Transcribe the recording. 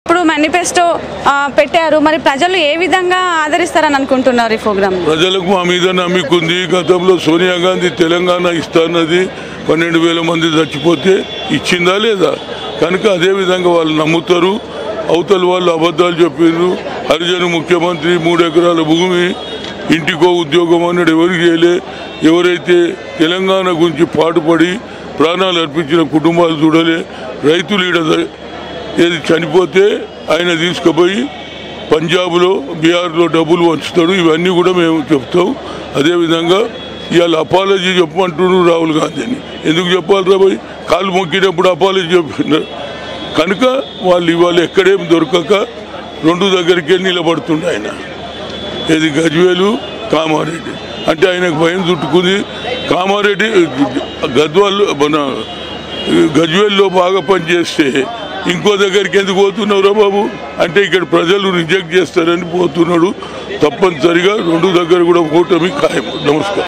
ఇప్పుడు మేనిఫెస్టో ఆ, పెట్టారు మరి ప్రజలు ఏ విధంగా ఆదరిస్తారని అనుకుంటున్నారు ఈ ప్రోగ్రామ్ ప్రజలకు మా మీద నమ్మిక ఉంది గతంలో సోనియా గాంధీ తెలంగాణ ఇస్తాన్నది పన్నెండు వేల మంది చచ్చిపోతే ఇచ్చిందా లేదా కనుక అదే విధంగా వాళ్ళు నమ్ముతారు అవతల వాళ్ళు అబద్ధాలు చెప్పిండ్రు హరిజన ముఖ్యమంత్రి మూడు ఎకరాల భూమి ఇంటికో ఉద్యోగం అన్నాడు ఎవరికి చేయలే ఎవరైతే తెలంగాణ గురించి పాటుపడి ప్రాణాలు అర్పించిన కుటుంబాలు చూడలే రైతులు ఈడ ఏది చనిపోతే ఆయన తీసుకుపోయి పంజాబ్లో బీహార్లో డబ్బులు వంచుతాడు ఇవన్నీ కూడా మేము చెప్తాం అదేవిధంగా ఇవాళ అపాలజీ చెప్పమంటున్నారు రాహుల్ గాంధీని ఎందుకు చెప్పాలి రా భయ్ కాలు మొక్కినప్పుడు అపాలజీ చెప్పినారు కనుక వాళ్ళు ఇవాళ ఎక్కడేం దొరకక రెండు దగ్గరికే నిలబడుతుండే ఆయన ఏది గజ్వేలు కామారెడ్డి అంటే ఆయనకు భయం చుట్టుకుంది కామారెడ్డి గద్వాల్ మన గజ్వేల్లో బాగా పనిచేస్తే ఇంకో దగ్గరికి ఎందుకు పోతున్నావురా బాబు అంటే ఇక్కడ ప్రజలు రిజెక్ట్ చేస్తారని పోతున్నాడు తప్పనిసరిగా రెండు దగ్గర కూడా ఓటమి ఖాయం నమస్కారం